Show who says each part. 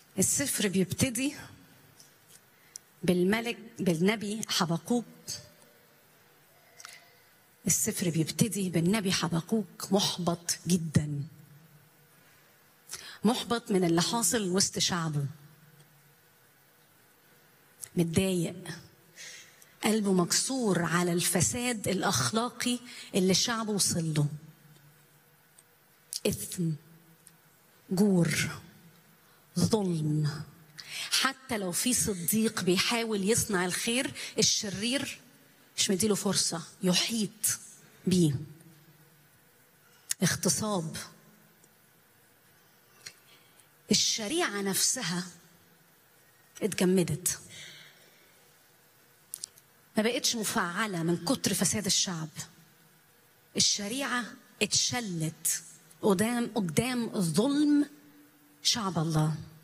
Speaker 1: السفر بيبتدي بالملك بالنبي حبقوق السفر بيبتدي بالنبي حبقوق محبط جدا محبط من اللي حاصل وسط شعبه متضايق قلبه مكسور على الفساد الاخلاقي اللي الشعب وصل له اثم جور ظلم حتى لو في صديق بيحاول يصنع الخير الشرير مش مديله فرصة يحيط بيه اغتصاب الشريعة نفسها اتجمدت ما بقتش مفعلة من كتر فساد الشعب الشريعة اتشلت قدام قدام ظلم شعب الله